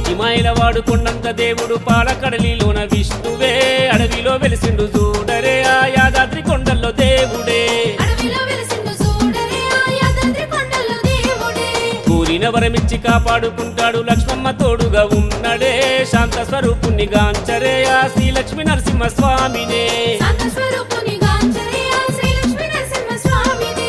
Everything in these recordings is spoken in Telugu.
కోటి మైల వాడు కొండంత దేవుడు పాలకడలిలోన విష్ణువే అడవిలో వెలిసిండు చూడరే ఆ యాదాద్రి కొండల్లో దేవుడే అడవిలో వెలిసిండు చూడరే ఆ యాదాద్రి కొండల్లో దేవుడే కూలిన వరమిచ్చి కాపాడుకుంటాడు లక్ష్మమ్మ తోడుగా ఉన్నడే శాంత స్వరూపుణ్ణి గాంచరే ఆ శ్రీ లక్ష్మీ నరసింహ స్వామినే శాంత స్వరూపుని గాంచరే ఆ శ్రీ లక్ష్మీ నరసింహ స్వామిదే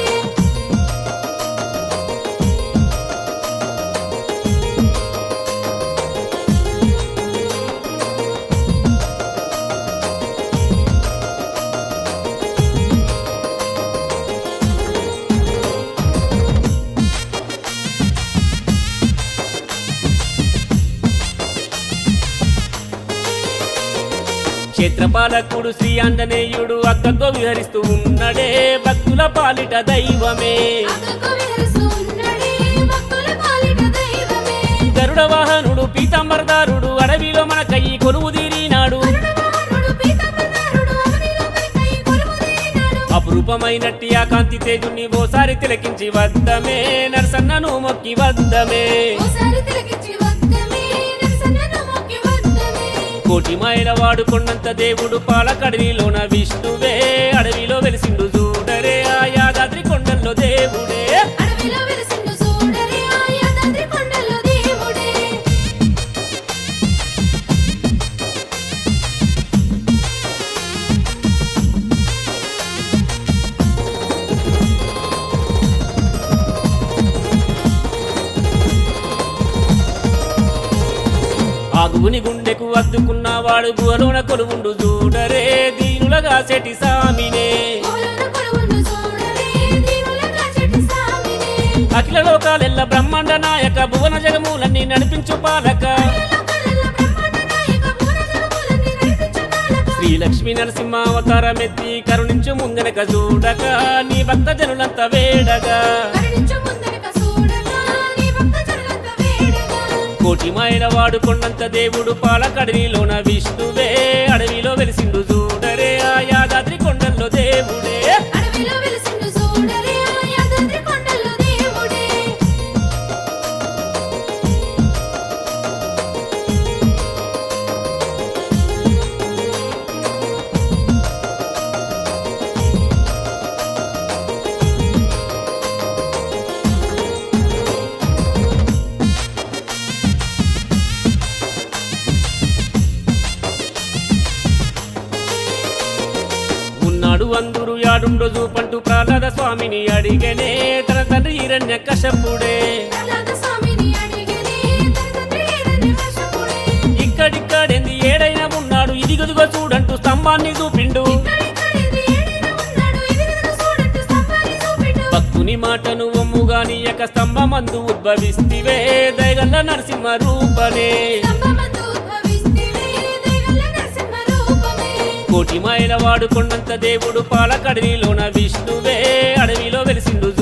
క్షేత్రపాలకుడు శ్రీ ఆంజనేయుడు అక్కతో విహరిస్తూ ఉన్నడే భక్తుల పాలిట దైవమే అక్కకు విహరిస్తూ ఉన్నడే భక్తుల పాలిట దైవమే గరుడ వాహనుడు పీతాంబరదారుడు అడవిలో మనకయ్యి కొలువు తీరినాడు కరుణవాహనుడు పీతాంబరధారుడు అవనిలో మనకై కొలువుదీరినాడు. అపురూపమైనట్టి ఆ కాంతి తేజుని ఓసారి తిలకించి వద్దమే నరసన్నను మొక్కి వద్దమే ఓసారి తిలకించి వద్దమే నరసన్నను మొక్కి వద్దమే కోటి మైల వాడు కొండంత దేవుడు పాలకడలిలోన విష్ణువే అడవిలో వెలిసిండు చూడరే ఆ యాదాద్రి కొండల్లో దేవుడే అడవిలో వెలిసిండు చూడరే ఆ యాదాద్రి కొండల్లో దేవుడే ఆగుని గుండెకు అద్దుకున్నవాడు గుహలోన కొలువుండు చూడరే దీనులగా సెటి సామినే ఓలన కొలువుండు చూడరే దీనుల కాచెటి సామినే అఖిల లోకాలెల్ల బ్రహ్మాండ నాయక భువన జగములన్నీ నడిపించు పాలక లోకాలెల్ల బ్రహ్మాండ నాయక భువనజలములన్నీ నడిపించు పాలక. శ్రీ లక్ష్మీ నరసింహ అవతారమెత్తి కరుణించు ముందనక చూడక నీ భక్త జనులంత వేడగా కరుణించు ముందరక చూడగా నీ భక్త జనులంత వేడగా. కోటి మైల వాడు కొండంత దేవుడు పాలకడలిలోన విష్ణువే అడవిలో వెలిసిండు చూడరే ఆ యాదాద్రి కొండల్లో దేవుడే అడవిలో వెలిసిండు చూడరే ఆ యాదాద్రి కొండల్లో దేవుడే ఉన్నాడు అందరు యాడుండో చూపంటూ ప్రహ్లాద స్వామిని అడిగనే తన తండ్రి హిరణ్య కశపుడే ప్రహ్లాద స్వామిని అడిగనే తన తండ్రి హిరణ్యకశిపుడే. ఇక్కడిక్కడెంది ఏడైనా ఉన్నాడు ఇదిగదిగో చూడంటూ స్తంభాన్ని చూపిండు ఇక్కడిక్కడేంది ఏడైనా ఉన్నాడు, ఎదురెదురు చూడంటూ స్తంభాన్ని చూపిండు. భక్తుని మాటను ఒమ్ముగా నీయక స్తంభమందు ఉద్భవిస్తివే దయగల్ల నరసింహ రూపనే స్తంభమందు ఉద్భవిస్తివే, దైవల్ల నరసింహ రూపమే. కోటి మైల వాడు కొండంత దేవుడు పాలకడలిలోన విష్ణువే అడవిలో వెలిసిండు